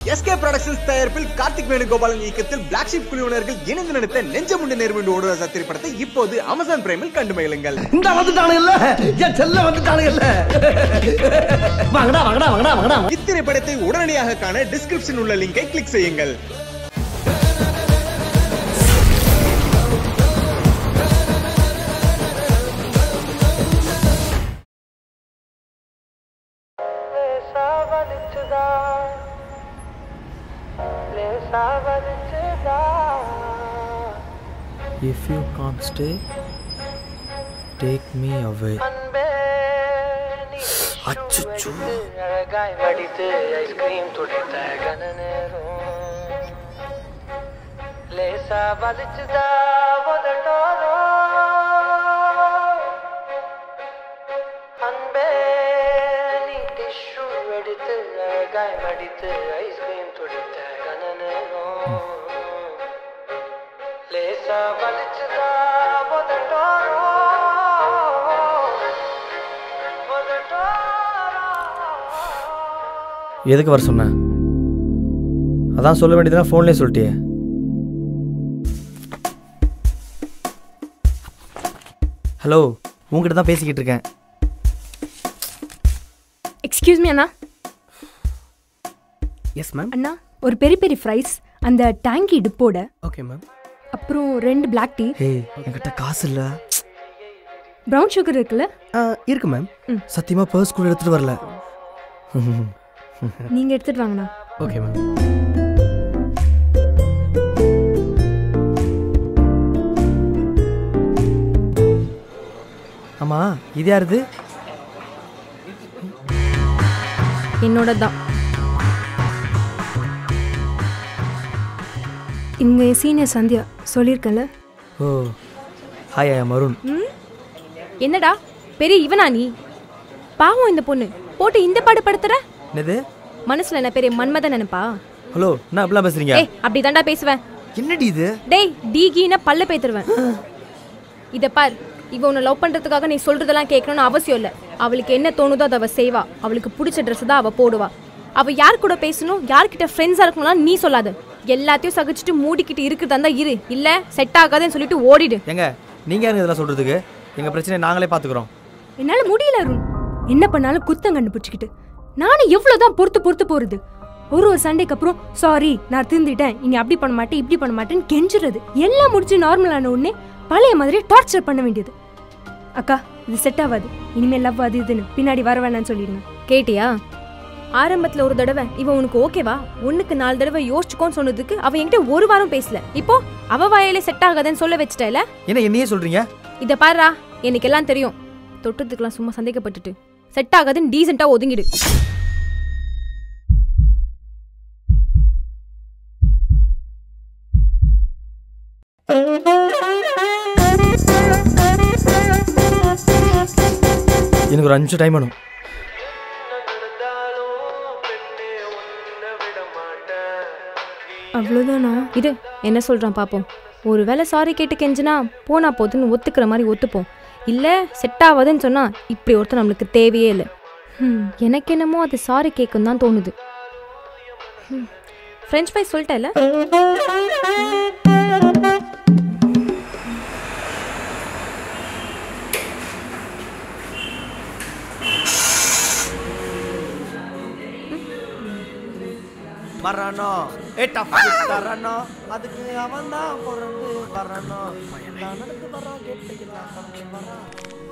SK productions தயாரிப்பில் கார்த்திக் வேணுகோபாலன் இயக்கத்தில் black ship குழுவினர்கள் இணைந்து நடித்த நெஞ்சமுண்டு நேர்மண்டு ஓடுவதா திரைப்படத்தை இப்போது அமேசான் பிரைமில் கண்டு மகிழுங்கள் இந்த வந்துட்டானுங்கல்ல என் செல்ல வந்துட்டானுங்கல்ல வாங்கடா வாங்கடா வாங்கடா வாங்கடா இத்திரைப்படத்தை உடனடியாக காண டிஸ்கிரிப்ஷன் உள்ள லிங்கை கிளிக் செய்யுங்கள் லேசா வலிச்சுதா லேசா வலிச்சுதா If you can't stay, take me away. அன்பே நீ அச்சச்சோ. வடித்து, அழகாய் வடித்து ஐஸ்கிரீம் துடைத்த கன நேரம் லேசா வலிச்சுதா உதட்டோரம் அன்பே நீ டிஷ்யூ எடுத்து அழகாய் மடித்து ஐஸ்கிரீம் துடைத்த கன நேரம் லேசா வலிச்சுதா உதட்டோரம் உதட்டோரம் எதுக்கு வர சொன்ன அதான் சொல்ல வேண்டியதுனா ஃபோன்லேயே சொல்லிட்டியே ஹலோ உங்ககிட்ட தான் பேசிக்கிட்டு இருக்கேன் எக்ஸ்கியூஸ் மீ அண்ணா எஸ் மேம் அண்ணா ஒரு பெரிய பெரிய ஃப்ரைஸ் அந்த டேங்கி டிப்போட ஓகே மேம் அப்புறம் ரெண்டு பிளாக் டீ ஹே என்கிட்ட காசு இல்லை ப்ரௌன் சுகர் இருக்குல்ல இருக்கு மேம் சத்தியமாக பர்ஸ் கூட எடுத்துகிட்டு வரல நீங்க எடுத்துட்டு வாங்கண்ணா ஓகே மேம் ஆமாம் இது யாருது என்னோட தான் இவங்க என் சீனியர் சந்தியா சொல்லியிருக்கேன்ல ஓ ஹாய் ஐயா மருண் ம் என்னடா பெரிய இவனா நீ பாவம் இந்த பொண்ணு போட்டு இந்த பாடு படுத்துற என்னது மனசுல என்ன பெரிய மன்மதன் நினைப்பா ஹலோ என்ன அப்படிலாம் பேசுறீங்க ஏய் அப்படி தாண்டா பேசுவேன் என்னடி இது டேய் டீகின பல்ல பேத்துருவேன் இத பார் இவ உன்னை லவ் பண்றதுக்காக நீ சொல்றதெல்லாம் கேட்கணும்னு அவசியம் இல்ல அவளுக்கு என்ன தோணுதோ அதை அவ செய்வா அவளுக்கு பிடிச்ச ட்ரெஸ் தான் அவ போடுவா அவ யார் கூட பேசணும் யார்கிட்ட ஃப்ரெண்ட்ஸா இருக்கணும்லாம் நீ சொல்லாத எல்லாத்தையும் சகிச்சுட்டு மூடிக்கிட்டு இருக்கிறதா இருந்தா இரு இல்ல செட் ஆகாதுன்னு சொல்லிட்டு ஓடிடு ஏங்க நீங்கள் யாருங்க இதெல்லாம் சொல்கிறதுக்கு எங்கள் பிரச்சனையை நாங்களே பார்த்துக்குறோம் என்னால முடியல அருண் என்ன பண்ணாலும் குத்தம் கண்டுபிடிச்சிக்கிட்டு நானும் எவ்வளவுதான் பொறுத்து பொறுத்து போறது ஒரு ஒரு சண்டைக்கு அப்புறம் சாரி நான் திருந்திட்டேன் இனி அப்படி பண்ண மாட்டேன் இப்படி பண்ண மாட்டேன்னு கெஞ்சுறது எல்லாம் முடிச்சு நார்மல் ஆன உடனே பழைய மாதிரி டார்ச்சர் பண்ண வேண்டியது அக்கா இது செட் ஆகாது இனிமேல் லவ் அது இதுன்னு பின்னாடி வர வேணாம்னு சொல்லிடுங்க கேட்டியா ஆரம்பத்துல ஒரு தடவை இவன் உனக்கு ஓகேவா ஒண்ணுக்கு நாலு தடவை யோசிச்சுக்கோன்னு சொன்னதுக்கு அவன் என்கிட்ட ஒரு வாரம் பேசல இப்போ அவ வாயிலே செட் ஆகாதுன்னு சொல்ல வச்சிட்டல என்ன என்னையே சொல்கிறீங்க இத பாருடா எனக்கு எல்லாம் தெரியும் தொட்டதுக்கெல்லாம் சும்மா சந்தேகப்பட்டுட்டு செட் ஆகாதுன்னு டீசெண்டா ஒதுங்கிடு எனக்கு ஒரு அஞ்சு டைம் வேணும் அவ்வளோதானா இது என்ன சொல்றான் பாப்போம் ஒருவேளை சாரி கேட்டு கெஞ்சினா போனா போதுன்னு ஒத்துக்கிற மாதிரி ஒத்துப்போம் இல்ல செட் ஆகாதுன்னு சொன்னா இப்படி ஒருத்தர் நம்மளுக்கு தேவையே இல்லை ஹம், எனக்கு என்னமோ அது சாரி கேட்கும் தான் தோணுது ஃப்ரெஞ்ச் ஃப்ரைஸ் சொல்லிட்டேல வரணும் ஏ டஃப் தரணும் அதுக்கு அவன் தான் பிறந்து வரணும் நான் நடந்து வரோம் கேட்டுக்கலாம் வரோம்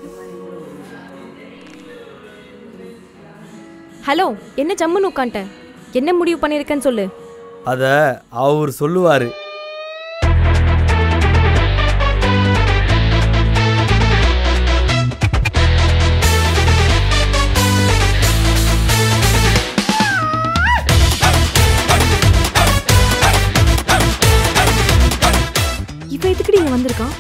ஹலோ என்ன ஜம்முன்னு உட்காந்துட்ட என்ன முடிவு பண்ணியிருக்கேன்னு சொல்லு அத அவர் சொல்லுவாரு இவன் எதுக்குடி இங்க வந்திருக்கான்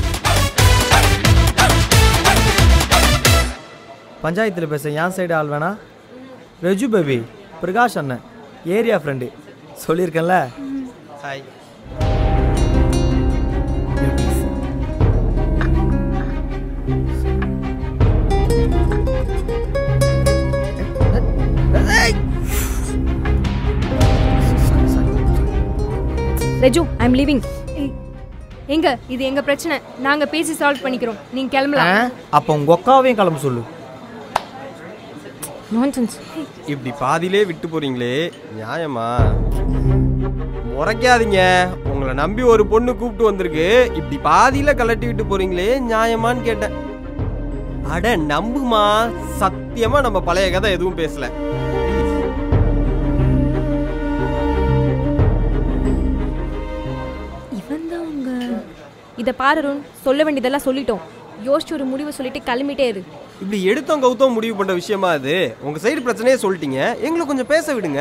பஞ்சாயத்தில் பேச என் சைடு ஆள் வேணா ரெஜு பேபி பிரகாஷ் அண்ணன் ஏரியா ஃப்ரெண்டு சொல்லியிருக்கேன்ல hi Reju I am living ஏய், எங்க இது எங்க பிரச்சனை நாங்க பேசி சால்வ் பண்ணிக்கிறோம் நீங்க கிளம்பலாம் அப்போ உங்க அக்காவையும் கிளம்ப சொல்லு நான்சென்ஸ் இப்படி பாதியிலே விட்டு போறீங்களே நியாயமா முறைக்காதீங்க உங்களை நம்பி ஒரு பொண்ணு கூப்பிட்டு வந்திருக்கு இப்படி பாதியில கலட்டி விட்டு போறீங்களே நியாயமான்னு கேட்டேன் அட நம்புமா சத்தியமா நம்ம பழைய கதை எதுவும் பேசல இவன் தான் உங்க இதை பாரு அருண் சொல்ல வேண்டியதெல்லாம் சொல்லிட்டோம் யோசிச்சு ஒரு முடிவை சொல்லிட்டு கிளம்பிட்டே இரு இப்படி எடுத்தோம் கவுத்தோம் முடிவு பண்ண விஷயமா அது உங்க சைடு பிரச்சனையே சொல்லிட்டீங்க எங்களை கொஞ்சம் பேச விடுங்க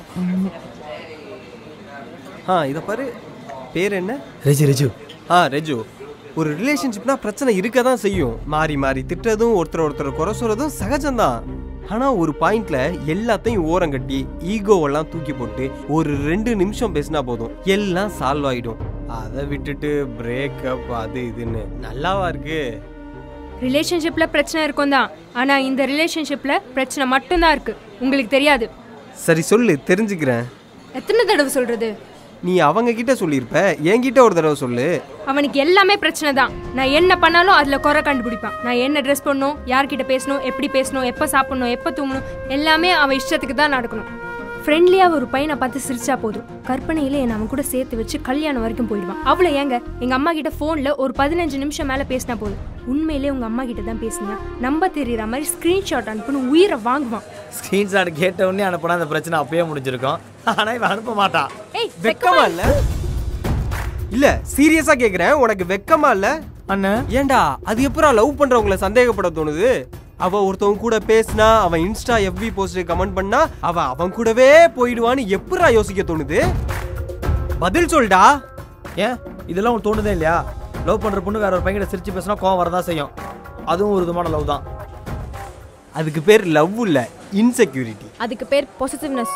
ஆ இத பாரு பேர் என்ன ரெஜி ரெஜு ஆ ரெஜு ஒரு ரிலேஷன்ஷிப்னா பிரச்சனை இருக்க தான் செய்யும் மாறி மாறி திட்டுறதும் ஒருத்தர் ஒருத்தர் குறை சொல்றதும் சகஜம்தான் ஆனா ஒரு பாயிண்ட்ல எல்லாத்தையும் ஓரம் கட்டி ஈகோவெல்லாம் தூக்கி போட்டு ஒரு ரெண்டு நிமிஷம் பேசினா போதும் எல்லாம் சால்வ் ஆயிடும் அதை விட்டுட்டு பிரேக்கப் அது இதுன்னு நல்லாவா இருக்கு ரிலேஷன்ஷிப்ல பிரச்சனை இருக்கும் தான் ஆனா இந்த ரிலேஷன்ஷிப்ல பிரச்சனை மட்டும்தான் இருக்கு உங்களுக்கு தெரியாது சரி சொல்லு தெரிஞ்சுக்கிறேன் எத்தனை தடவை சொல்றது நீ அவங்க கிட்ட சொல்லியிருப்ப என்கிட்ட ஒரு தடவை சொல்லு அவனுக்கு எல்லாமே பிரச்சனை தான் நான் என்ன பண்ணாலும் அதுல குறை கண்டுபிடிப்பான் நான் என்ன ட்ரெஸ் பண்ணணும் யார்கிட்ட பேசணும் எப்படி பேசணும் எப்போ சாப்பிடணும் எப்போ தூங்கணும் எல்லாமே அவன் இஷ்டத்துக்கு தான் நடக்கணும் ஃப்ரெண்ட்லியா ஒரு பையனை பார்த்து சிரிச்சா போதும் கற்பனையில என்னை அவன் கூட சேர்த்து வச்சு கல்யாணம் வரைக்கும் போயிடுவான் அவ்வளோ ஏங்க எங்க அம்மா கிட்ட ஃபோன்ல ஒரு பதினஞ்சு நிமிஷம் மேல பேசினா போதும் உண்மையிலே உங்க அம்மா கிட்ட தான் பேசினியா நம்ப தெரியற மாதிரி ஸ்கிரீன்ஷாட் அனுப்புன்னு உயிரை வாங்குவான் ஸ்க்ரீன்ஷாட் கேட்ட உடனே அனுப்புனா அந்த பிரச்சனை அப்பயே முடிஞ்சிருக்கும் ஆனா இவன் அனுப்ப மாட்டான் ஏய் வெக்கமா இல்ல இல்ல சீரியஸா கேக்குறேன் உனக்கு வெக்கமா இல்ல அண்ணன் ஏன்டா அது எப்பரா லவ் பண்றவங்கள சந்தேகப்பட தோணுது அவ ஒருத்தவங்க கூட பேசினா அவன் இன்ஸ்டா எஃபி போஸ்ட் கமெண்ட் பண்ணா அவ அவன் கூடவே போயிடுவான்னு எப்பரா யோசிக்க தோணுது பதில் சொல்டா ஏன் இதெல்லாம் உங்களுக்கு தோணுதே இல்லையா லவ் பண்ற பொண்ணு வேற ஒரு பையன் கிட்ட சிரிச்சு பேசினா கோவம் வரதான் செய்யும் அதுவும் ஒரு விதமான லவ் தான் அதுக்கு பேர் லவ் இல்ல இன்செக்யூரிட்டி அதுக்கு பேர் பொசிட்டிவ்னஸ்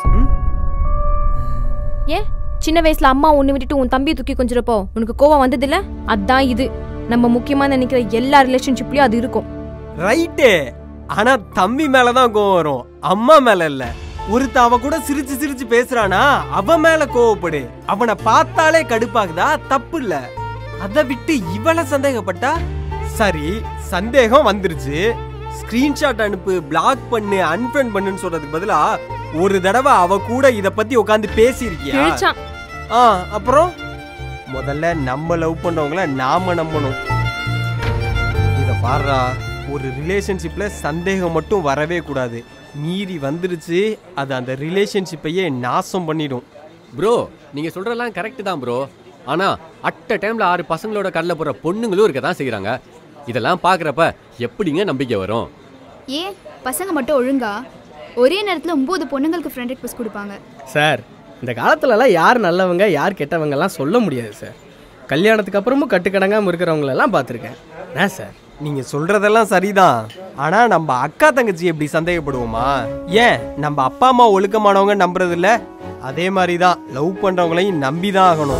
ஏன் சின்ன வயசுல அம்மா ஒன்று விட்டுட்டு உன் தம்பியை தூக்கி கொஞ்சிறப்போ உனக்கு கோவம் வந்ததில்ல அதான் இது நம்ம முக்கியமா நினைக்கிற எல்லா ரிலேஷன்ஷிப்லயும் அது இருக்கும் ரைட்டு ஆனா தம்பி மேலதான் கோவம் வரும் அம்மா மேல இல்ல ஒருத்த அவ கூட சிரிச்சு சிரிச்சு பேசுறானா அவன் மேல கோவப்படு அவனை பார்த்தாலே கடுப்பாகுதா தப்பு இல்ல அத விட்டு இவள சந்தேகப்பட்டா சரி சந்தேகம் வந்துருச்சு ஸ்கிரீன்ஷாட் அனுப்பு பிளாக் பண்ணு அன்ஃப்ரெண்ட் பண்ணுன்னு சொல்றதுக்கு பதிலா ஒரு தடவை அவ கூட இத பத்தி உட்காந்து பேசியிருக்கியா கிழிச்சான் ஆ அப்புறம் முதல்ல நம்ம லவ் பண்ணவங்கள நாம நம்பணும் இத பாருடா ஒரு ரிலேஷன்ஷிப்ல சந்தேகம் மட்டும் வரவே கூடாது மீறி வந்துருச்சு அது அந்த ரிலேஷன்ஷிப்பையே நாசம் பண்ணிடும் ப்ரோ நீங்க சொல்றதெல்லாம் கரெக்ட் தான் ப்ரோ ஆனா அட்ட டைம்ல ஆறு பசங்களோட கடல போற பொண்ணுங்களும் இருக்க தான் செய்யறாங்க இதெல்லாம் பாக்குறப்ப எப்படிங்க நம்பிக்கை வரும் ஏன் பசங்க மட்டும் ஒழுங்கா ஒரே நேரத்தில் ஒம்பது பொண்ணுங்களுக்கு ஃப்ரெண்ட் ரிக்வஸ்ட் கொடுப்பாங்க சார் இந்த காலத்துலலாம் யார் நல்லவங்க யார் கெட்டவங்கலாம் சொல்ல முடியாது சார் கல்யாணத்துக்கு அப்புறமும் கட்டுக்கடங்காமல் இருக்கிறவங்களெல்லாம் பார்த்துருக்கேன் என்ன சார் நீங்க சொல்றதெல்லாம் சரிதான் ஆனா நம்ம அக்கா தங்கச்சி எப்படி சந்தேகப்படுவோமா ஏன் நம்ம அப்பா அம்மா ஒழுக்கமானவங்க நம்புறது இல்ல அதே மாதிரி தான் லவ் பண்றவங்களையும் நம்பி தான் ஆகணும்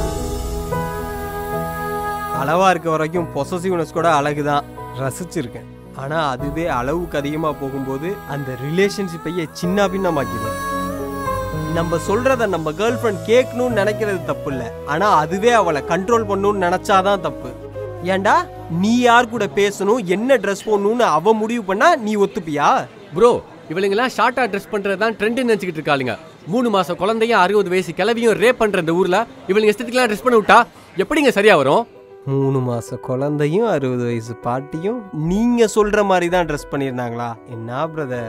அளவா இருக்க வரைக்கும் பொசசிவ்னஸ் கூட அழகுதான் ரசிச்சிருக்கேன் ஆனா அதுவே அளவுக்கு அதிகமா போகும்போது அந்த ரிலேஷன்ஷிப்பையே சின்ன பின்னமாக்கிடும் நம்ம சொல்றத நம்ம கேர்ள் ஃப்ரெண்ட் கேட்கணும்னு நினைக்கிறது தப்பு இல்ல ஆனா அதுவே அவளை கண்ட்ரோல் பண்ணணும்னு நினைச்சாதான் தப்பு ஏன்டா நீ யார் கூட பேசணும் என்ன ட்ரெஸ் போடணும்னு அவ முடிவு பண்ணா நீ ஒத்துப்பியா ப்ரோ இவளுங்கெல்லாம் ஷார்ட்டா ட்ரெஸ் பண்றது தான் ட்ரெண்ட் நினைச்சுக்கிட்டு இருக்காளுங்க மூணு மாசம் குழந்தையும் அறுபது வயசு கிளவியும் ரேப் பண்ற இந்த ஊர்ல இவளுங்க இஷ்டத்துக்குலாம் ட்ரெஸ் பண்ண விட்டா எப்படிங்க சரியா வரும் மூணு மாச குழந்தையும் அறுபது வயசு பாட்டியும் நீங்க சொல்ற மாதிரி தான் ட்ரெஸ் பண்ணியிருந்தாங்களா என்ன பிரதர்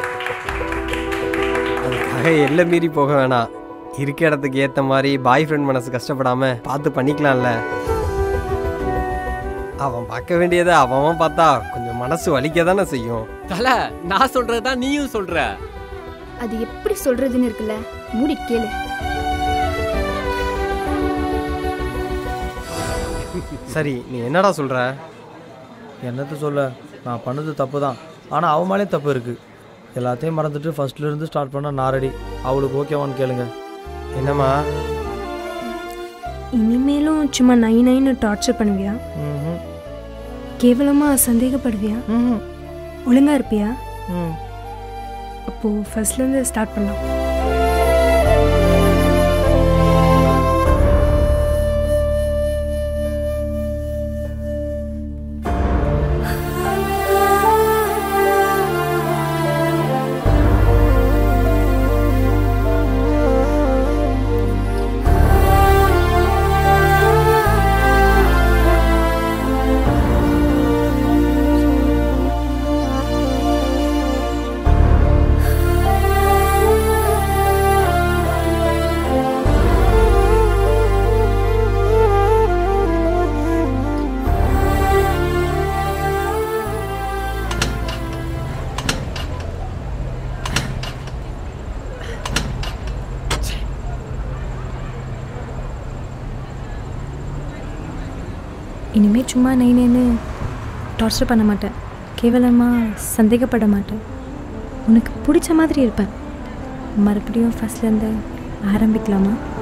அதுக்காக எல்லை மீறி போக வேணாம் இருக்க இடத்துக்கு ஏத்த மாதிரி பாய் ஃப்ரெண்ட் மனசு கஷ்டப்படாம பார்த்து பண்ணிக்கலாம்ல அவன் பார்க்க வேண்டியதை அவன் அவன் பார்த்தா கொஞ்சம் மனசு வலிக்க தானே செய்யும் தல நான் சொல்றது தான் நீயும் சொல்ற அது எப்படி சொல்றதுன்னு இருக்குல்ல மூடி கேளு சரி நீ என்னடா சொல்ற என்னத்த சொல்ல நான் பண்ணது தப்பு தான் ஆனால் அவன் மேலேயும் தப்பு இருக்கு எல்லாத்தையும் மறந்துட்டு ஃபர்ஸ்ட்ல இருந்து ஸ்டார்ட் பண்ண நான் ரெடி அவளுக்கு ஓகேவான்னு கேளுங்க என்னம்மா இனிமேலும் சும்மா நை நைன்னு டார்ச்சர் பண்ணுவியா ம்ஹும். கேவலமா சந்தேகப்படுவியா ம்ஹும். ஒழுங்கா இருப்பியா ம். அப்போ ஃபர்ஸ்ட்ல இருந்து ஸ்டார்ட் பண்ணலாம் இனிமேல் சும்மா நைனேன்னு டார்ச்சர் பண்ண மாட்டேன் கேவலமாக சந்தேகப்பட மாட்டேன் உனக்கு பிடிச்ச மாதிரி இருப்பேன் மறுபடியும் ஃபஸ்ட்லேருந்து ஆரம்பிக்கலாமா